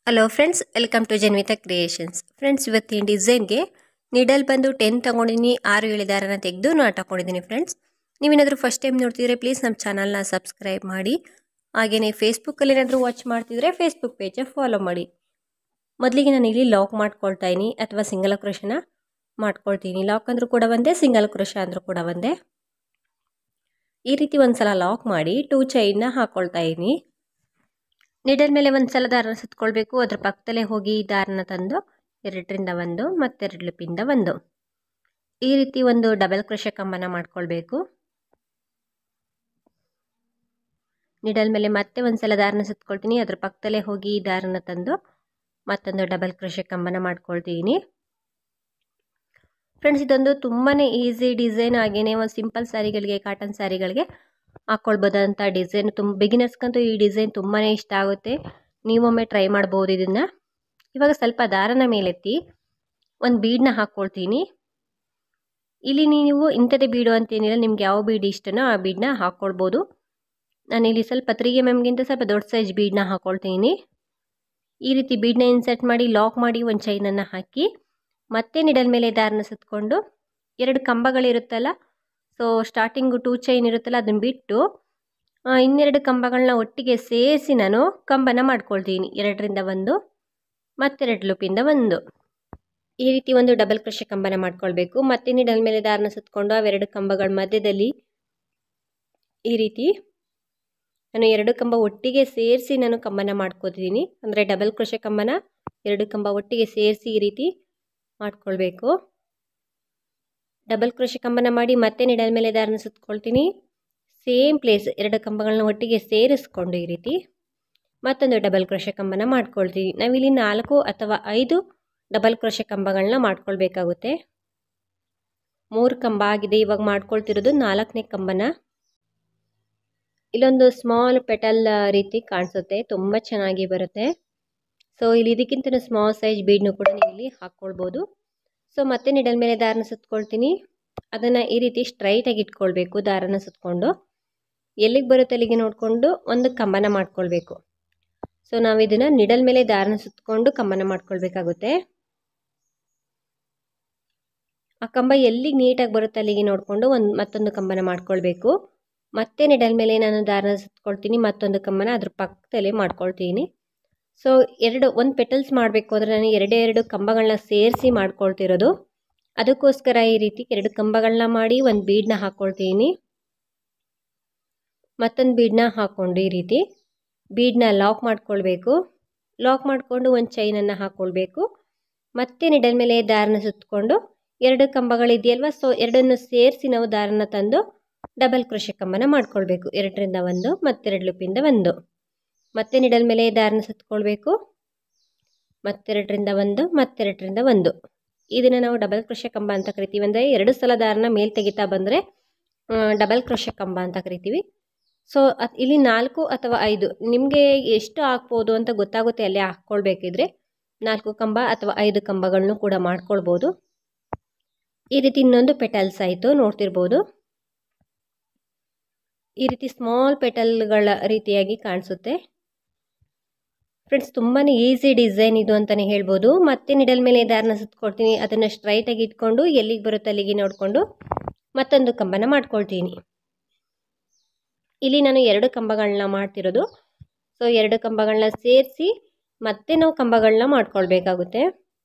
hello friends welcome to Janvitha creations friends ಇವತ್ತಿನ ಡಿಸೈನ್ಗೆ needle ಬಂದು ಟೆನ್ ತೊಗೊಂಡಿನಿ ಆರು ಏಳು ದಾರನ ತೆಗೆದು ನಾಟ್ ಹಾಕೊಂಡಿದ್ದೀನಿ ಫ್ರೆಂಡ್ಸ್ ನೀವೇನಾದರೂ ಫಸ್ಟ್ ಟೈಮ್ ನೋಡ್ತಿದ್ರೆ ಪ್ಲೀಸ್ ನಮ್ಮ ಚಾನಲ್ನ ಸಬ್ಸ್ಕ್ರೈಬ್ ಮಾಡಿ ಹಾಗೆಯೇ ಫೇಸ್ಬುಕ್ಕಲ್ಲಿ ಏನಾದರೂ ವಾಚ್ ಮಾಡ್ತಿದ್ರೆ ಫೇಸ್ಬುಕ್ ಪೇಜ ಫಾಲೋ ಮಾಡಿ ಮೊದಲಿಗೆ ನಾನು ಇಲ್ಲಿ ಲಾಕ್ ಮಾಡ್ಕೊಳ್ತಾ ಇದ್ದೀನಿ ಅಥವಾ ಸಿಂಗಲ್ ಕ್ರೋಶನ ಮಾಡ್ಕೊಳ್ತೀನಿ ಲಾಕ್ ಅಂದರೂ ಕೂಡ ಒಂದೇ ಸಿಂಗಲ್ ಕ್ರೋಶ ಅಂದರೂ ಕೂಡ ಒಂದೇ ಈ ರೀತಿ ಒಂದು ಸಲ ಲಾಕ್ ಮಾಡಿ ಟೂ ಚೈನ್ನ ಹಾಕ್ಕೊಳ್ತಾ ಇದ್ದೀನಿ ನಿಡಲ್ ಮೇಲೆ ಒಂದು ಸಲ ದಾರನ ಸುತ್ಕೊಳ್ಬೇಕು ಅದ್ರ ಪಕ್ಕದಲ್ಲೇ ಹೋಗಿ ದಾರನ ತಂದು ಎರಡರಿಂದ ಒಂದು ಮತ್ತೆರಡು ಲಿಪಿಂದ ಒಂದು ಈ ರೀತಿ ಒಂದು ಡಬಲ್ ಕ್ರೋಶ ಕಂಬನ ಮಾಡ್ಕೊಳ್ಬೇಕು ನಿಡಲ್ ಮೇಲೆ ಮತ್ತೆ ಒಂದು ಸಲ ದಾರನ ಸುತ್ಕೊಳ್ತೀನಿ ಅದ್ರ ಪಕ್ಕದಲ್ಲೇ ಹೋಗಿ ದಾರನ ತಂದು ಮತ್ತೊಂದು ಡಬಲ್ ಕ್ರೋಶ ಕಂಬನ ಮಾಡ್ಕೊಳ್ತೀನಿ ಫ್ರೆಂಡ್ಸ್ ಇದೊಂದು ತುಂಬಾ ಈಸಿ ಡಿಸೈನ್ ಹಾಗೇನೆ ಒಂದು ಸಿಂಪಲ್ ಸ್ಯಾರಿಗಳಿಗೆ ಕಾಟನ್ ಸ್ಯಾರಿಗಳಿಗೆ ಹಾಕ್ಕೊಳ್ಬೋದಂಥ ಡಿಸೈನ್ ತುಂಬ ಬಿಗಿನರ್ಸ್ಗಂತೂ ಈ ಡಿಸೈನ್ ತುಂಬಾ ಇಷ್ಟ ಆಗುತ್ತೆ ನೀವೊಮ್ಮೆ ಟ್ರೈ ಮಾಡ್ಬೋದು ಇದನ್ನು ಇವಾಗ ಸ್ವಲ್ಪ ದಾರನ ಮೇಲೆತ್ತಿ ಒಂದು ಬೀಡನ್ನ ಹಾಕ್ಕೊಳ್ತೀನಿ ಇಲ್ಲಿ ನೀವು ಇಂಥದ್ದೇ ಬೀಡು ಅಂತೇನಿಲ್ಲ ನಿಮ್ಗೆ ಯಾವ ಬೀಡ್ ಇಷ್ಟನೋ ಆ ಬೀಡನ್ನ ಹಾಕ್ಕೊಳ್ಬೋದು ನಾನಿಲ್ಲಿ ಸ್ವಲ್ಪ ತ್ರೀ ಎಮ್ ಎಮ್ಗಿಂತ ಸ್ವಲ್ಪ ದೊಡ್ಡ ಸೈಜ್ ಬೀಡನ್ನ ಹಾಕ್ಕೊಳ್ತೀನಿ ಈ ರೀತಿ ಬೀಡನ್ನ ಇನ್ಸರ್ಟ್ ಮಾಡಿ ಲಾಕ್ ಮಾಡಿ ಒಂದು ಚೈನನ್ನು ಹಾಕಿ ಮತ್ತೆ ನಿಡಲ್ ಮೇಲೆ ದಾರನ ಸುತ್ತಕೊಂಡು ಎರಡು ಕಂಬಗಳಿರುತ್ತಲ್ಲ ಸೊ ಸ್ಟಾರ್ಟಿಂಗು ಟೂ ಚೈನ್ ಇರುತ್ತಲ್ಲ ಅದನ್ನು ಬಿಟ್ಟು ಇನ್ನೆರಡು ಕಂಬಗಳನ್ನ ಒಟ್ಟಿಗೆ ಸೇರಿಸಿ ನಾನು ಕಂಬನ ಮಾಡ್ಕೊಳ್ತೀನಿ ಎರಡರಿಂದ ಒಂದು ಮತ್ತೆರಡು ಲೂಪಿಂದ ಒಂದು ಈ ರೀತಿ ಒಂದು ಡಬಲ್ ಕ್ರೋಶ ಕಂಬನ ಮಾಡ್ಕೊಳ್ಬೇಕು ಮತ್ತೆ ನಿಡಲ್ ಮೇಲೆ ದಾರನ ಸುತ್ತಕೊಂಡು ಅವೆರಡು ಕಂಬಗಳ ಮಧ್ಯದಲ್ಲಿ ಈ ರೀತಿ ನಾನು ಎರಡು ಕಂಬ ಒಟ್ಟಿಗೆ ಸೇರಿಸಿ ನಾನು ಕಂಬನ ಮಾಡ್ಕೋತಿದ್ದೀನಿ ಅಂದರೆ ಡಬಲ್ ಕ್ರೋಶ ಕಂಬನ ಎರಡು ಕಂಬ ಒಟ್ಟಿಗೆ ಸೇರಿಸಿ ಈ ರೀತಿ ಮಾಡ್ಕೊಳ್ಬೇಕು ಡಬಲ್ ಕ್ರೋಶ ಕಂಬನ ಮಾಡಿ ಮತ್ತೆ ನಿಡಲ್ ಮೇಲೆ ದಾರನ ಸುತ್ಕೊಳ್ತೀನಿ ಸೇಮ್ ಪ್ಲೇಸ್ ಎರಡು ಕಂಬಗಳನ್ನ ಒಟ್ಟಿಗೆ ಸೇರಿಸ್ಕೊಂಡು ಈ ರೀತಿ ಮತ್ತೊಂದು ಡಬಲ್ ಕ್ರೋಶ ಕಂಬನ ಮಾಡ್ಕೊಳ್ತೀನಿ ನಾವಿಲ್ಲಿ ನಾಲ್ಕು ಅಥವಾ ಐದು ಡಬಲ್ ಕ್ರೋಶ ಕಂಬಗಳನ್ನ ಮಾಡ್ಕೊಳ್ಬೇಕಾಗುತ್ತೆ ಮೂರು ಕಂಬ ಆಗಿದೆ ಇವಾಗ ಮಾಡ್ಕೊಳ್ತಿರೋದು ನಾಲ್ಕನೇ ಕಂಬನ ಇಲ್ಲೊಂದು ಸ್ಮಾಲ್ ಪೆಟಲ್ ರೀತಿ ಕಾಣಿಸುತ್ತೆ ತುಂಬ ಚೆನ್ನಾಗಿ ಬರುತ್ತೆ ಸೊ ಇಲ್ಲಿ ಇದಕ್ಕಿಂತ ಸ್ಮಾಲ್ ಸೈಜ್ ಬೀಡ್ನು ಕೂಡ ನೀವು ಇಲ್ಲಿ ಹಾಕ್ಕೊಳ್ಬೋದು ಸೊ ಮತ್ತೆ ನಿಡಲ್ ಮೇಲೆ ದಾರನ ಸುತ್ಕೊಳ್ತೀನಿ ಅದನ್ನು ಈ ರೀತಿ ಸ್ಟ್ರೈಟಾಗಿ ಇಟ್ಕೊಳ್ಬೇಕು ದಾರನ ಸುತ್ಕೊಂಡು ಎಲ್ಲಿಗೆ ಬರುತ್ತೆ ಅಲ್ಲಿಗೆ ನೋಡಿಕೊಂಡು ಒಂದು ಕಂಬನ ಮಾಡ್ಕೊಳ್ಬೇಕು ಸೊ ನಾವು ಇದನ್ನು ನಿಡಲ್ ಮೇಲೆ ದಾರನ ಸುತ್ಕೊಂಡು ಕಂಬನ ಮಾಡ್ಕೊಳ್ಬೇಕಾಗುತ್ತೆ ಆ ಕಂಬ ಎಲ್ಲಿಗೆ ನೀಟಾಗಿ ಬರುತ್ತೆ ಅಲ್ಲಿಗೆ ನೋಡಿಕೊಂಡು ಒಂದು ಮತ್ತೊಂದು ಕಂಬನ ಮಾಡ್ಕೊಳ್ಬೇಕು ಮತ್ತೆ ನಿಡಲ್ ಮೇಲೆ ನಾನು ದಾರನ ಸುತ್ಕೊಳ್ತೀನಿ ಮತ್ತೊಂದು ಕಂಬನ ಅದ್ರ ಪಕ್ಕದಲ್ಲೇ ಮಾಡ್ಕೊಳ್ತೀನಿ ಸೊ ಎರಡು ಒಂದು ಪೆಟಲ್ಸ್ ಮಾಡಬೇಕು ಅಂದರೆ ನಾನು ಎರಡೇ ಎರಡು ಕಂಬಗಳನ್ನ ಸೇರಿಸಿ ಮಾಡ್ಕೊಳ್ತಿರೋದು ಅದಕ್ಕೋಸ್ಕರ ಈ ರೀತಿ ಎರಡು ಕಂಬಗಳನ್ನ ಮಾಡಿ ಒಂದು ಬೀಡನ್ನ ಹಾಕ್ಕೊಳ್ತೀನಿ ಮತ್ತೊಂದು ಬೀಡನ್ನ ಹಾಕ್ಕೊಂಡು ಈ ರೀತಿ ಬೀಡನ್ನ ಲಾಕ್ ಮಾಡ್ಕೊಳ್ಬೇಕು ಲಾಕ್ ಮಾಡಿಕೊಂಡು ಒಂದು ಚೈನನ್ನು ಹಾಕ್ಕೊಳ್ಬೇಕು ಮತ್ತೆ ನಿಡಲ್ ಮೇಲೆ ದಾರನ ಸುತ್ತಕೊಂಡು ಎರಡು ಕಂಬಗಳಿದೆಯಲ್ವ ಸೊ ಎರಡನ್ನು ಸೇರಿಸಿ ನಾವು ದಾರನ ತಂದು ಡಬಲ್ ಕ್ರೋಶ ಕಂಬನ ಮಾಡ್ಕೊಳ್ಬೇಕು ಎರಡರಿಂದ ಒಂದು ಮತ್ತೆರಡು ಲೂಪಿಂದ ಒಂದು ಮತ್ತೆ ನಿಡಲ್ ಮೇಲೆ ದಾರನ ಸುತ್ಕೊಳ್ಬೇಕು ಮತ್ತೆರಡರಿಂದ ಒಂದು ಮತ್ತೆರಡರಿಂದ ಒಂದು ಇದನ್ನು ನಾವು ಡಬಲ್ ಕ್ರೋಶ ಕಂಬ ಅಂತ ಕರಿತೀವಿ ಅಂದರೆ ಎರಡು ಸಲ ದಾರನ ಮೇಲೆ ತೆಗಿತಾ ಬಂದರೆ ಡಬಲ್ ಕ್ರೋಶ ಕಂಬ ಅಂತ ಕರಿತೀವಿ ಸೊ ಅದು ಇಲ್ಲಿ ನಾಲ್ಕು ಅಥವಾ ಐದು ನಿಮಗೆ ಎಷ್ಟು ಹಾಕ್ಬೋದು ಅಂತ ಗೊತ್ತಾಗುತ್ತೆ ಅಲ್ಲೇ ಹಾಕ್ಕೊಳ್ಬೇಕಿದ್ರೆ ನಾಲ್ಕು ಕಂಬ ಅಥವಾ ಐದು ಕಂಬಗಳನ್ನು ಕೂಡ ಮಾಡ್ಕೊಳ್ಬೋದು ಈ ರೀತಿ ಇನ್ನೊಂದು ಪೆಟಲ್ಸ್ ಆಯಿತು ನೋಡ್ತಿರ್ಬೋದು ಈ ರೀತಿ ಸ್ಮಾಲ್ ಪೆಟಲ್ಗಳ ರೀತಿಯಾಗಿ ಕಾಣಿಸುತ್ತೆ ಫ್ರೆಂಡ್ಸ್ ತುಂಬಾ ಈಸಿ ಡಿಸೈನ್ ಇದು ಅಂತಲೇ ಹೇಳ್ಬೋದು ಮತ್ತೆ ನಿಡಲ್ ಮೇಲೆ ದಾರನ ಸುತ್ಕೊಳ್ತೀನಿ ಅದನ್ನು ಸ್ಟ್ರೈಟಾಗಿ ಇಟ್ಕೊಂಡು ಎಲ್ಲಿಗೆ ಬರುತ್ತೆ ಅಲ್ಲಿಗೆ ನೋಡಿಕೊಂಡು ಮತ್ತೊಂದು ಕಂಬನ ಮಾಡ್ಕೊಳ್ತೀನಿ ಇಲ್ಲಿ ನಾನು ಎರಡು ಕಂಬಗಳನ್ನ ಮಾಡ್ತಿರೋದು ಸೊ ಎರಡು ಕಂಬಗಳನ್ನ ಸೇರಿಸಿ ಮತ್ತೆ ನಾವು ಕಂಬಗಳನ್ನ ಮಾಡ್ಕೊಳ್ಬೇಕಾಗುತ್ತೆ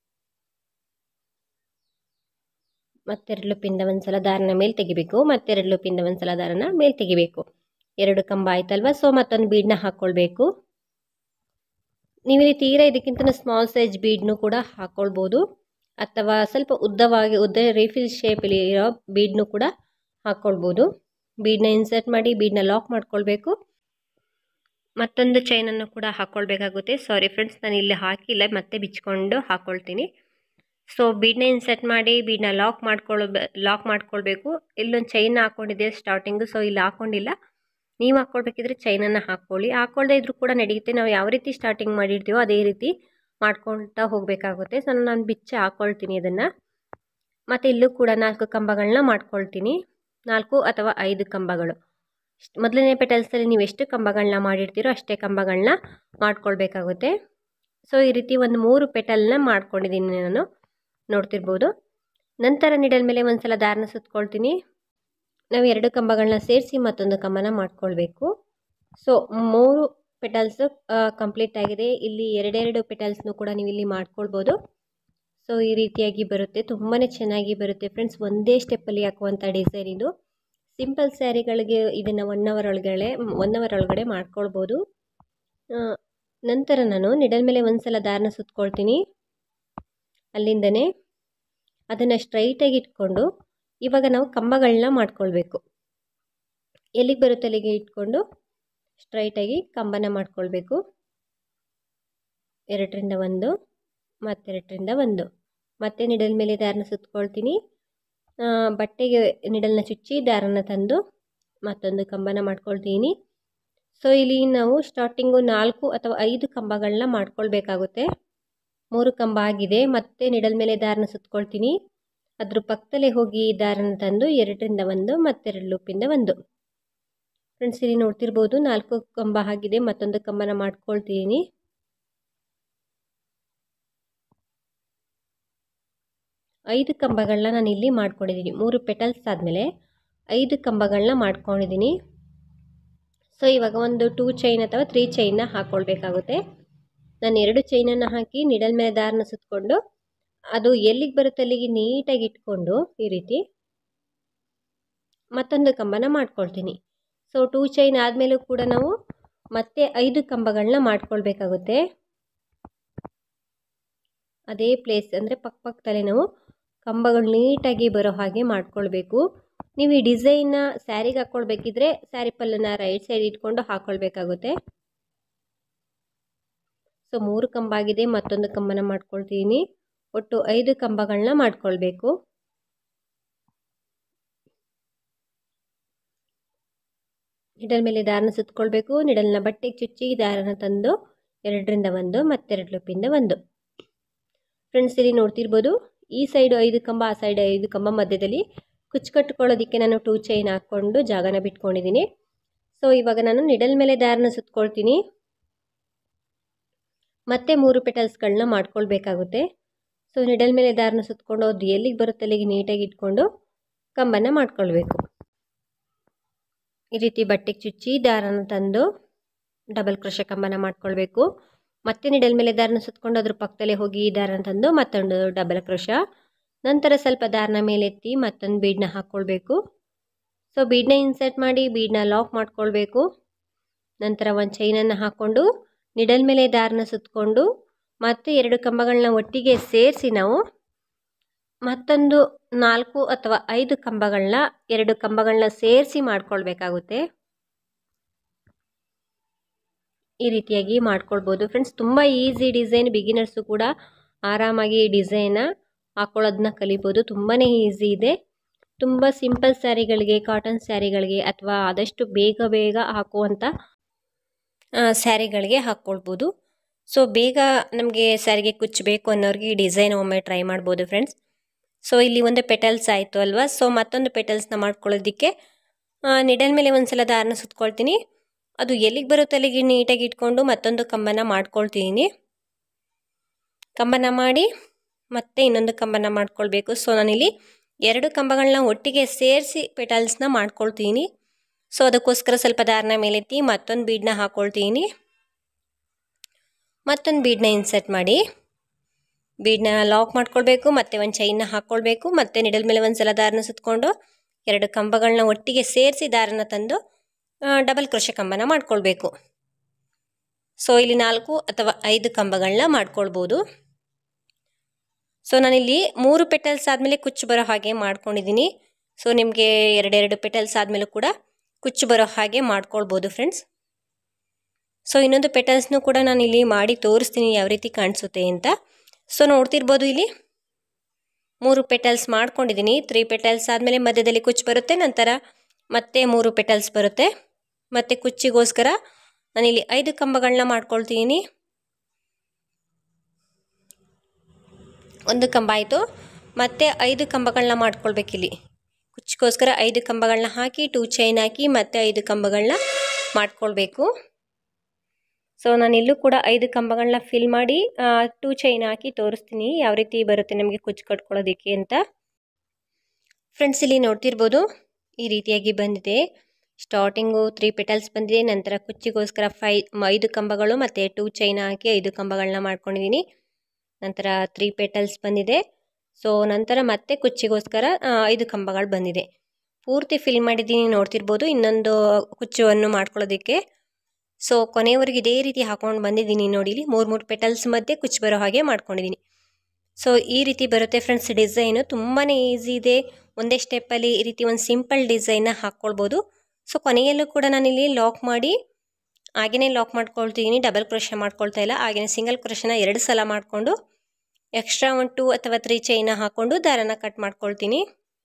ಮತ್ತೆರಡು ಲೂಪಿಂದ ಒಂದು ಸಲ ದಾರನ ಮೇಲೆ ತೆಗಿಬೇಕು ಮತ್ತೆರಡು ಲೂಪಿಂದ ಒಂದು ಸಲ ದಾರನ ಮೇಲೆ ತೆಗಿಬೇಕು ಎರಡು ಕಂಬ ಆಯ್ತಲ್ವ ಸೊ ಮತ್ತೊಂದು ಬೀಡನ್ನ ಹಾಕ್ಕೊಳ್ಬೇಕು ನೀವಿಲ್ಲಿ ತೀರಾ ಇದಕ್ಕಿಂತ ಸ್ಮಾಲ್ ಸೈಜ್ ಬೀಡ್ನು ಕೂಡ ಹಾಕ್ಕೊಳ್ಬೋದು ಅಥವಾ ಸ್ವಲ್ಪ ಉದ್ದವಾಗಿ ಉದ್ದ ರೀಫಿಲ್ ಶೇಪಲ್ಲಿ ಇರೋ ಬೀಡ್ನು ಕೂಡ ಹಾಕ್ಕೊಳ್ಬೋದು ಬೀಡನ್ನ ಇನ್ಸರ್ಟ್ ಮಾಡಿ ಬೀಡನ್ನ ಲಾಕ್ ಮಾಡ್ಕೊಳ್ಬೇಕು ಮತ್ತೊಂದು ಚೈನನ್ನು ಕೂಡ ಹಾಕ್ಕೊಳ್ಬೇಕಾಗುತ್ತೆ ಸಾರಿ ಫ್ರೆಂಡ್ಸ್ ನಾನು ಇಲ್ಲಿ ಹಾಕಿಲ್ಲ ಮತ್ತೆ ಬಿಚ್ಕೊಂಡು ಹಾಕ್ಕೊಳ್ತೀನಿ ಸೊ ಬೀಡನ್ನ ಇನ್ಸರ್ಟ್ ಮಾಡಿ ಬೀಡನ್ನ ಲಾಕ್ ಮಾಡ್ಕೊಳ್ಳೋ ಲಾಕ್ ಮಾಡ್ಕೊಳ್ಬೇಕು ಇಲ್ಲೊಂದು ಚೈನ್ ಹಾಕ್ಕೊಂಡಿದ್ದೆ ಸ್ಟಾರ್ಟಿಂಗು ಸೊ ಇಲ್ಲಿ ಹಾಕ್ಕೊಂಡಿಲ್ಲ ನೀವು ಹಾಕ್ಕೊಳ್ಬೇಕಿದ್ರೆ ಚೈನನ್ನು ಹಾಕ್ಕೊಳ್ಳಿ ಹಾಕ್ಕೊಳ್ಳದೆ ಇದ್ರೂ ಕೂಡ ನಡೆಯುತ್ತೆ ನಾವು ಯಾವ ರೀತಿ ಸ್ಟಾರ್ಟಿಂಗ್ ಮಾಡಿರ್ತೀವೋ ಅದೇ ರೀತಿ ಮಾಡ್ಕೊಳ್ತಾ ಹೋಗಬೇಕಾಗುತ್ತೆ ಸೊ ನಾನು ಬಿಚ್ಚ ಹಾಕ್ಕೊಳ್ತೀನಿ ಅದನ್ನು ಮತ್ತು ಇಲ್ಲೂ ಕೂಡ ನಾಲ್ಕು ಕಂಬಗಳನ್ನ ಮಾಡ್ಕೊಳ್ತೀನಿ ನಾಲ್ಕು ಅಥವಾ ಐದು ಕಂಬಗಳು ಮೊದಲನೇ ಪೆಟಲ್ಸಲ್ಲಿ ನೀವು ಎಷ್ಟು ಕಂಬಗಳನ್ನ ಮಾಡಿರ್ತೀರೋ ಅಷ್ಟೇ ಕಂಬಗಳನ್ನ ಮಾಡ್ಕೊಳ್ಬೇಕಾಗುತ್ತೆ ಸೊ ಈ ರೀತಿ ಒಂದು ಮೂರು ಪೆಟಲ್ನ ಮಾಡ್ಕೊಂಡಿದ್ದೀನಿ ನಾನು ನೋಡ್ತಿರ್ಬೋದು ನಂತರ ನಿಡಲ್ ಮೇಲೆ ಒಂದು ಸಲ ದಾರನ ಸುತ್ಕೊಳ್ತೀನಿ ನಾವು ಎರಡು ಕಂಬಗಳನ್ನ ಸೇರಿಸಿ ಮತ್ತೊಂದು ಕಂಬನ ಮಾಡ್ಕೊಳ್ಬೇಕು ಸೊ ಮೂರು ಪೆಟಲ್ಸ್ ಕಂಪ್ಲೀಟ್ ಆಗಿದೆ ಇಲ್ಲಿ ಎರಡೆರಡು ಪೆಟಲ್ಸ್ನು ಕೂಡ ನೀವು ಇಲ್ಲಿ ಮಾಡ್ಕೊಳ್ಬೋದು ಸೊ ಈ ರೀತಿಯಾಗಿ ಬರುತ್ತೆ ತುಂಬಾ ಚೆನ್ನಾಗಿ ಬರುತ್ತೆ ಫ್ರೆಂಡ್ಸ್ ಒಂದೇ ಸ್ಟೆಪ್ಪಲ್ಲಿ ಹಾಕುವಂಥ ಡಿಸೈನ್ ಇದು ಸಿಂಪಲ್ ಸ್ಯಾರಿಗಳಿಗೆ ಇದನ್ನು ಒನ್ ಅವರ್ ಒಳಗಡೆ ಒನ್ ಅವರ್ ಒಳಗಡೆ ಮಾಡ್ಕೊಳ್ಬೋದು ನಂತರ ನಾನು ನಿಡಲ್ ಮೇಲೆ ಒಂದು ಸಲ ದಾರನ ಸುತ್ಕೊಳ್ತೀನಿ ಅಲ್ಲಿಂದನೇ ಅದನ್ನು ಸ್ಟ್ರೈಟಾಗಿ ಇಟ್ಕೊಂಡು ಇವಾಗ ನಾವು ಕಂಬಗಳನ್ನ ಮಾಡ್ಕೊಳ್ಬೇಕು ಎಲ್ಲಿಗೆ ಬರುತ್ತೆ ಅಲ್ಲಿಗೆ ಇಟ್ಕೊಂಡು ಸ್ಟ್ರೈಟಾಗಿ ಕಂಬನ ಮಾಡ್ಕೊಳ್ಬೇಕು ಎರಡರಿಂದ ಒಂದು ಮತ್ತೆರಡರಿಂದ ಒಂದು ಮತ್ತೆ ನಿಡಲ್ ಮೇಲೆ ದಾರನ ಸುತ್ಕೊಳ್ತೀನಿ ಬಟ್ಟೆಗೆ ನಿಡಲ್ನ ಚುಚ್ಚಿ ದಾರನ ತಂದು ಮತ್ತೊಂದು ಕಂಬನ ಮಾಡ್ಕೊಳ್ತೀನಿ ಸೊ ಇಲ್ಲಿ ನಾವು ಸ್ಟಾರ್ಟಿಂಗು ನಾಲ್ಕು ಅಥವಾ ಐದು ಕಂಬಗಳನ್ನ ಮಾಡ್ಕೊಳ್ಬೇಕಾಗುತ್ತೆ ಮೂರು ಕಂಬ ಆಗಿದೆ ಮತ್ತೆ ನಿಡಲ್ ಮೇಲೆ ದಾರನ ಸುತ್ಕೊಳ್ತೀನಿ ಅದ್ರ ಪಕ್ಕದಲ್ಲೇ ಹೋಗಿ ದಾರನ ತಂದು ಎರಡರಿಂದ ಒಂದು ಮತ್ತೆರಡು ಲೂಪಿಂದ ಒಂದು ಫ್ರೆಂಡ್ಸ್ ಇಲ್ಲಿ ನೋಡ್ತಿರ್ಬೋದು ನಾಲ್ಕು ಕಂಬ ಆಗಿದೆ ಮತ್ತೊಂದು ಕಂಬನ ಮಾಡ್ಕೊಳ್ತೀನಿ ಐದು ಕಂಬಗಳನ್ನ ನಾನು ಇಲ್ಲಿ ಮಾಡ್ಕೊಂಡಿದ್ದೀನಿ ಮೂರು ಪೆಟಲ್ಸ್ ಆದಮೇಲೆ ಐದು ಕಂಬಗಳನ್ನ ಮಾಡ್ಕೊಂಡಿದ್ದೀನಿ ಸೊ ಇವಾಗ ಒಂದು ಟೂ ಚೈನ್ ಅಥವಾ ತ್ರೀ ಚೈನ್ನ ಹಾಕ್ಕೊಳ್ಬೇಕಾಗುತ್ತೆ ನಾನು ಎರಡು ಚೈನನ್ನು ಹಾಕಿ ನಿಡಲ್ ಮೇಲೆ ದಾರನ ಸುತ್ತಕೊಂಡು ಅದು ಎಲ್ಲಿಗೆ ಬರುತ್ತೆ ಅಲ್ಲಿಗೆ ನೀಟಾಗಿ ಇಟ್ಕೊಂಡು ಈ ರೀತಿ ಮತ್ತೊಂದು ಕಂಬನ ಮಾಡ್ಕೊಳ್ತೀನಿ ಸೊ ಟೂ ಚೈನ್ ಆದಮೇಲೂ ಕೂಡ ನಾವು ಮತ್ತೆ ಐದು ಕಂಬಗಳನ್ನ ಮಾಡ್ಕೊಳ್ಬೇಕಾಗುತ್ತೆ ಅದೇ ಪ್ಲೇಸ್ ಅಂದರೆ ಪಕ್ಕ ಪಕ್ಕದಲ್ಲೇ ನಾವು ಕಂಬಗಳು ನೀಟಾಗಿ ಬರೋ ಹಾಗೆ ಮಾಡ್ಕೊಳ್ಬೇಕು ನೀವು ಈ ಡಿಸೈನ್ನ ಸ್ಯಾರಿಗೆ ಹಾಕ್ಕೊಳ್ಬೇಕಿದ್ರೆ ಸ್ಯಾರಿ ಪಲ್ಲನ್ನ ರೈಟ್ ಸೈಡ್ ಇಟ್ಕೊಂಡು ಹಾಕ್ಕೊಳ್ಬೇಕಾಗುತ್ತೆ ಸೊ ಮೂರು ಕಂಬ ಆಗಿದೆ ಮತ್ತೊಂದು ಕಂಬನ ಮಾಡ್ಕೊಳ್ತೀನಿ ಒಟ್ಟು ಐದು ಕಂಬಗಳನ್ನ ಮಾಡ್ಕೊಳ್ಬೇಕು ನಿಡಲ್ ಮೇಲೆ ದಾರನ ಸುತ್ಕೊಳ್ಬೇಕು ನಿಡಲ್ನ ಬಟ್ಟೆಗೆ ಚುಚ್ಚಿ ದಾರನ ತಂದು ಎರಡರಿಂದ ಒಂದು ಮತ್ತೆರಡು ಲೂಪಿಂದ ಒಂದು ಫ್ರೆಂಡ್ಸ್ ಇಲ್ಲಿ ನೋಡ್ತಿರ್ಬೋದು ಈ ಸೈಡು ಐದು ಕಂಬ ಆ ಸೈಡ್ ಐದು ಕಂಬ ಮಧ್ಯದಲ್ಲಿ ಕುಚ್ಚು ಕಟ್ಕೊಳ್ಳೋದಕ್ಕೆ ನಾನು ಟೂ ಚೈನ್ ಹಾಕ್ಕೊಂಡು ಜಾಗನ ಬಿಟ್ಕೊಂಡಿದ್ದೀನಿ ಸೊ ಇವಾಗ ನಾನು ನಿಡಲ್ ಮೇಲೆ ದಾರನ ಸುತ್ಕೊಳ್ತೀನಿ ಮತ್ತೆ ಮೂರು ಪೆಟಲ್ಸ್ಗಳನ್ನ ಮಾಡ್ಕೊಳ್ಬೇಕಾಗುತ್ತೆ ಸೊ ನಿಡಲ್ ಮೇಲೆ ದಾರನ ಸುತ್ಕೊಂಡು ಅದು ಎಲ್ಲಿಗೆ ಬರುತ್ತೆ ಅಲ್ಲಿಗೆ ನೀಟಾಗಿ ಇಟ್ಕೊಂಡು ಕಂಬನ ಮಾಡ್ಕೊಳ್ಬೇಕು ಈ ರೀತಿ ಬಟ್ಟೆಗೆ ಚುಚ್ಚಿ ದಾರನ ತಂದು ಡಬಲ್ ಕ್ರೋಶ ಕಂಬನ ಮಾಡ್ಕೊಳ್ಬೇಕು ಮತ್ತೆ ನಿಡಲ್ ಮೇಲೆ ದಾರನ ಸುತ್ಕೊಂಡು ಅದ್ರ ಪಕ್ಕದಲ್ಲೇ ಹೋಗಿ ದಾರನ ತಂದು ಮತ್ತೊಂದು ಡಬಲ್ ಕ್ರೋಶ ನಂತರ ಸ್ವಲ್ಪ ದಾರನ ಮೇಲೆತ್ತಿ ಮತ್ತೊಂದು ಬೀಡನ್ನ ಹಾಕ್ಕೊಳ್ಬೇಕು ಸೊ ಬೀಡನ್ನ ಇನ್ಸರ್ಟ್ ಮಾಡಿ ಬೀಡನ್ನ ಲಾಕ್ ಮಾಡ್ಕೊಳ್ಬೇಕು ನಂತರ ಒಂದು ಚೈನನ್ನು ಹಾಕ್ಕೊಂಡು ನಿಡಲ್ ಮೇಲೆ ದಾರನ ಸುತ್ತಕೊಂಡು ಮತ್ತೆ ಎರಡು ಕಂಬಗಳನ್ನ ಒಟ್ಟಿಗೆ ಸೇರಿಸಿ ನಾವು ಮತ್ತೊಂದು ನಾಲ್ಕು ಅಥವಾ ಐದು ಕಂಬಗಳನ್ನ ಎರಡು ಕಂಬಗಳನ್ನ ಸೇರಿಸಿ ಮಾಡ್ಕೊಳ್ಬೇಕಾಗುತ್ತೆ ಈ ರೀತಿಯಾಗಿ ಮಾಡ್ಕೊಳ್ಬೋದು ಫ್ರೆಂಡ್ಸ್ ತುಂಬ ಈಸಿ ಡಿಸೈನ್ ಬಿಗಿನರ್ಸು ಕೂಡ ಆರಾಮಾಗಿ ಈ ಡಿಸೈನ ಹಾಕ್ಕೊಳ್ಳೋದನ್ನ ಕಲಿಬೋದು ತುಂಬಾ ಈಸಿ ಇದೆ ತುಂಬ ಸಿಂಪಲ್ ಸ್ಯಾರಿಗಳಿಗೆ ಕಾಟನ್ ಸ್ಯಾರಿಗಳಿಗೆ ಅಥವಾ ಆದಷ್ಟು ಬೇಗ ಬೇಗ ಹಾಕುವಂಥ ಸ್ಯಾರಿಗಳಿಗೆ ಹಾಕ್ಕೊಳ್ಬೋದು ಸೊ ಬೇಗ ನಮಗೆ ಸ್ಯಾರಿಗೆ ಕುಚ್ಚಬೇಕು ಅನ್ನೋರಿಗೆ ಈ ಡಿಸೈನ್ ಒಮ್ಮೆ ಟ್ರೈ ಮಾಡ್ಬೋದು ಫ್ರೆಂಡ್ಸ್ ಸೊ ಇಲ್ಲಿ ಒಂದು ಪೆಟಲ್ಸ್ ಆಯಿತು ಅಲ್ವಾ ಸೊ ಮತ್ತೊಂದು ಪೆಟಲ್ಸ್ನ ಮಾಡ್ಕೊಳ್ಳೋದಕ್ಕೆ ನಿಡಲ್ ಮೇಲೆ ಒಂದು ಸಲ ದಾರನ ಸುತ್ಕೊಳ್ತೀನಿ ಅದು ಎಲ್ಲಿಗೆ ಬರುತ್ತೆ ಅಲ್ಲಿಗೆ ನೀಟಾಗಿ ಇಟ್ಕೊಂಡು ಮತ್ತೊಂದು ಕಂಬನ ಮಾಡ್ಕೊಳ್ತೀನಿ ಕಂಬನ ಮಾಡಿ ಮತ್ತೆ ಇನ್ನೊಂದು ಕಂಬನ ಮಾಡ್ಕೊಳ್ಬೇಕು ಸೊ ನಾನಿಲ್ಲಿ ಎರಡು ಕಂಬಗಳನ್ನ ಒಟ್ಟಿಗೆ ಸೇರಿಸಿ ಪೆಟಲ್ಸ್ನ ಮಾಡ್ಕೊಳ್ತೀನಿ ಸೊ ಅದಕ್ಕೋಸ್ಕರ ಸ್ವಲ್ಪ ದಾರನ ಮೇಲೆತ್ತಿ ಮತ್ತೊಂದು ಬೀಡನ್ನ ಹಾಕ್ಕೊಳ್ತೀನಿ ಮತ್ತೊಂದು ಬೀಡನ್ನ ಇನ್ಸರ್ಟ್ ಮಾಡಿ ಬೀಡನ್ನ ಲಾಕ್ ಮಾಡ್ಕೊಳ್ಬೇಕು ಮತ್ತೆ ಒಂದು ಚೈನ್ನ ಹಾಕ್ಕೊಳ್ಬೇಕು ಮತ್ತೆ ನಿಡಲ್ ಮೇಲೆ ಒಂದು ಸಲ ದಾರನ ಸುತ್ಕೊಂಡು ಎರಡು ಕಂಬಗಳನ್ನ ಒಟ್ಟಿಗೆ ಸೇರಿಸಿ ದಾರನ ತಂದು ಡಬಲ್ ಕ್ರೋಶ ಕಂಬನ ಮಾಡ್ಕೊಳ್ಬೇಕು ಸೊ ಇಲ್ಲಿ ನಾಲ್ಕು ಅಥವಾ ಐದು ಕಂಬಗಳನ್ನ ಮಾಡ್ಕೊಳ್ಬೋದು ಸೊ ನಾನಿಲ್ಲಿ ಮೂರು ಪೆಟಲ್ಸ್ ಆದಮೇಲೆ ಕುಚ್ಚು ಬರೋ ಹಾಗೆ ಮಾಡ್ಕೊಂಡಿದ್ದೀನಿ ಸೊ ನಿಮಗೆ ಎರಡೆರಡು ಪೆಟಲ್ಸ್ ಆದಮೇಲೂ ಕೂಡ ಕುಚ್ಚು ಬರೋ ಹಾಗೆ ಮಾಡ್ಕೊಳ್ಬೋದು ಫ್ರೆಂಡ್ಸ್ ಸೊ ಇನ್ನೊಂದು ಪೆಟಲ್ಸ್ನು ಕೂಡ ನಾನು ಇಲ್ಲಿ ಮಾಡಿ ತೋರಿಸ್ತೀನಿ ಯಾವ ರೀತಿ ಕಾಣಿಸುತ್ತೆ ಅಂತ ಸೊ ನೋಡ್ತಿರ್ಬೋದು ಇಲ್ಲಿ ಮೂರು ಪೆಟಲ್ಸ್ ಮಾಡ್ಕೊಂಡಿದ್ದೀನಿ ತ್ರೀ ಪೆಟಲ್ಸ್ ಆದಮೇಲೆ ಮಧ್ಯದಲ್ಲಿ ಕುಚ್ಚು ಬರುತ್ತೆ ನಂತರ ಮತ್ತೆ ಮೂರು ಪೆಟಲ್ಸ್ ಬರುತ್ತೆ ಮತ್ತು ಕುಚ್ಚಿಗೋಸ್ಕರ ನಾನಿಲ್ಲಿ ಐದು ಕಂಬಗಳನ್ನ ಮಾಡ್ಕೊಳ್ತೀನಿ ಒಂದು ಕಂಬ ಆಯಿತು ಮತ್ತು ಐದು ಕಂಬಗಳನ್ನ ಮಾಡ್ಕೊಳ್ಬೇಕಿಲ್ಲಿ ಕುಚ್ಚಿಗೋಸ್ಕರ ಐದು ಕಂಬಗಳನ್ನ ಹಾಕಿ ಟೂ ಚೈನ್ ಹಾಕಿ ಮತ್ತೆ ಐದು ಕಂಬಗಳನ್ನ ಮಾಡ್ಕೊಳ್ಬೇಕು ಸೊ ನಾನು ಇಲ್ಲೂ ಕೂಡ ಐದು ಕಂಬಗಳನ್ನ ಫಿಲ್ ಮಾಡಿ ಟೂ ಚೈನ್ ಹಾಕಿ ತೋರಿಸ್ತೀನಿ ಯಾವ ರೀತಿ ಬರುತ್ತೆ ನಮಗೆ ಕುಚ್ಚು ಕಟ್ಕೊಳ್ಳೋದಕ್ಕೆ ಅಂತ ಫ್ರೆಂಡ್ಸ್ ಇಲ್ಲಿ ನೋಡ್ತಿರ್ಬೋದು ಈ ರೀತಿಯಾಗಿ ಬಂದಿದೆ ಸ್ಟಾರ್ಟಿಂಗು ತ್ರೀ ಪೆಟಲ್ಸ್ ಬಂದಿದೆ ನಂತರ ಕುಚ್ಚಿಗೋಸ್ಕರ ಫೈ ಐದು ಕಂಬಗಳು ಮತ್ತು ಟೂ ಚೈನ್ ಹಾಕಿ ಐದು ಕಂಬಗಳನ್ನ ಮಾಡ್ಕೊಂಡಿದ್ದೀನಿ ನಂತರ ತ್ರೀ ಪೆಟಲ್ಸ್ ಬಂದಿದೆ ಸೊ ನಂತರ ಮತ್ತೆ ಕುಚ್ಚಿಗೋಸ್ಕರ ಐದು ಕಂಬಗಳು ಬಂದಿದೆ ಪೂರ್ತಿ ಫಿಲ್ ಮಾಡಿದ್ದೀನಿ ನೋಡ್ತಿರ್ಬೋದು ಇನ್ನೊಂದು ಕುಚ್ಚುವನ್ನು ಮಾಡ್ಕೊಳ್ಳೋದಕ್ಕೆ ಸೊ ಕೊನೆಯವರೆಗೆ ಇದೇ ರೀತಿ ಹಾಕೊಂಡು ಬಂದಿದ್ದೀನಿ ನೋಡಿ ಇಲ್ಲಿ ಮೂರು ಮೂರು ಪೆಟಲ್ಸ್ ಮಧ್ಯೆ ಕುಚ್ಚು ಬರೋ ಹಾಗೆ ಮಾಡ್ಕೊಂಡಿದ್ದೀನಿ ಸೊ ಈ ರೀತಿ ಬರುತ್ತೆ ಫ್ರೆಂಡ್ಸ್ ಡಿಸೈನು ತುಂಬಾ ಈಸಿ ಇದೆ ಒಂದೇ ಸ್ಟೆಪ್ಪಲ್ಲಿ ಈ ರೀತಿ ಒಂದು ಸಿಂಪಲ್ ಡಿಸೈನ್ನ ಹಾಕ್ಕೊಳ್ಬೋದು ಸೊ ಕೊನೆಯಲ್ಲೂ ಕೂಡ ನಾನಿಲ್ಲಿ ಲಾಕ್ ಮಾಡಿ ಹಾಗೆಯೇ ಲಾಕ್ ಮಾಡ್ಕೊಳ್ತಿದ್ದೀನಿ ಡಬಲ್ ಕ್ರೋಶ ಮಾಡ್ಕೊಳ್ತಾ ಇಲ್ಲ ಹಾಗೆಯೇ ಸಿಂಗಲ್ ಕ್ರೋಶನ ಎರಡು ಸಲ ಮಾಡಿಕೊಂಡು ಎಕ್ಸ್ಟ್ರಾ ಒಂದು ಟೂ ಅಥವಾ ತ್ರೀ ಚೈನ ಹಾಕ್ಕೊಂಡು ದಾರನ ಕಟ್ ಮಾಡ್ಕೊಳ್ತೀನಿ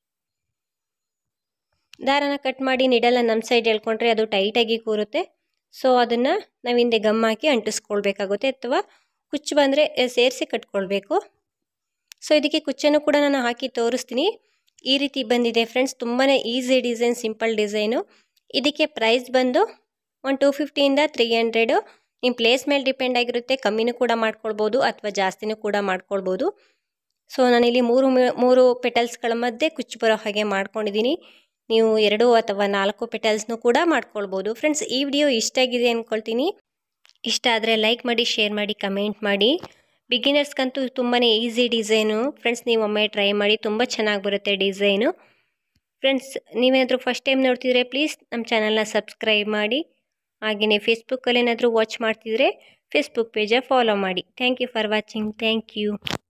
ದಾರನ ಕಟ್ ಮಾಡಿ ನಿಡಲ್ಲ ನಮ್ಮ ಸೈಡ್ ಹೇಳ್ಕೊಂಡ್ರೆ ಅದು ಟೈಟಾಗಿ ಕೂರುತ್ತೆ ಸೊ ಅದನ್ನು ನಾವು ಹಿಂದೆ ಗಮ್ ಹಾಕಿ ಅಂಟಿಸ್ಕೊಳ್ಬೇಕಾಗುತ್ತೆ ಅಥವಾ ಕುಚ್ಚು ಬಂದರೆ ಸೇರಿಸಿ ಕಟ್ಕೊಳ್ಬೇಕು ಸೊ ಇದಕ್ಕೆ ಕುಚ್ಚನ್ನು ಕೂಡ ನಾನು ಹಾಕಿ ತೋರಿಸ್ತೀನಿ ಈ ರೀತಿ ಬಂದಿದೆ ಫ್ರೆಂಡ್ಸ್ ತುಂಬಾ ಈಸಿ ಡಿಸೈನ್ ಸಿಂಪಲ್ ಡಿಸೈನು ಇದಕ್ಕೆ ಪ್ರೈಸ್ ಬಂದು ಒಂದು ಟೂ ಫಿಫ್ಟಿಯಿಂದ ತ್ರೀ ಹಂಡ್ರೆಡು ನಿಮ್ಮ ಪ್ಲೇಸ್ ಮೇಲೆ ಡಿಪೆಂಡ್ ಆಗಿರುತ್ತೆ ಕಮ್ಮಿನೂ ಕೂಡ ಮಾಡ್ಕೊಳ್ಬೋದು ಅಥವಾ ಜಾಸ್ತಿನೂ ಕೂಡ ಮಾಡ್ಕೊಳ್ಬೋದು ಸೊ ನಾನಿಲ್ಲಿ ಮೂರು ಮೂರು ಪೆಟಲ್ಸ್ಗಳ ಮಧ್ಯೆ ಕುಚ್ಚು ಬರೋ ಹಾಗೆ ಮಾಡ್ಕೊಂಡಿದ್ದೀನಿ ನೀವು ಎರಡು ಅಥವಾ ನಾಲ್ಕು ಪೆಟಲ್ಸ್ನೂ ಕೂಡ ಮಾಡ್ಕೊಳ್ಬೋದು ಫ್ರೆಂಡ್ಸ್ ಈ ವಿಡಿಯೋ ಇಷ್ಟ ಆಗಿದೆ ಅಂದ್ಕೊಳ್ತೀನಿ ಇಷ್ಟ ಆದರೆ ಲೈಕ್ ಮಾಡಿ ಶೇರ್ ಮಾಡಿ ಕಮೆಂಟ್ ಮಾಡಿ ಬಿಗಿನರ್ಸ್ಗಂತೂ ತುಂಬಾ ಈಸಿ ಡಿಸೈನು ಫ್ರೆಂಡ್ಸ್ ನೀವು ಒಮ್ಮೆ ಟ್ರೈ ಮಾಡಿ ತುಂಬ ಚೆನ್ನಾಗಿ ಬರುತ್ತೆ ಡಿಸೈನು ಫ್ರೆಂಡ್ಸ್ ನೀವೇನಾದರೂ ಫಸ್ಟ್ ಟೈಮ್ ನೋಡ್ತಿದ್ರೆ ಪ್ಲೀಸ್ ನಮ್ಮ ಚಾನಲ್ನ ಸಬ್ಸ್ಕ್ರೈಬ್ ಮಾಡಿ ಹಾಗೆಯೇ ಫೇಸ್ಬುಕ್ಕಲ್ಲಿ ಏನಾದರೂ ವಾಚ್ ಮಾಡ್ತಿದ್ರೆ ಫೇಸ್ಬುಕ್ ಪೇಜ ಫಾಲೋ ಮಾಡಿ thank you for watching thank you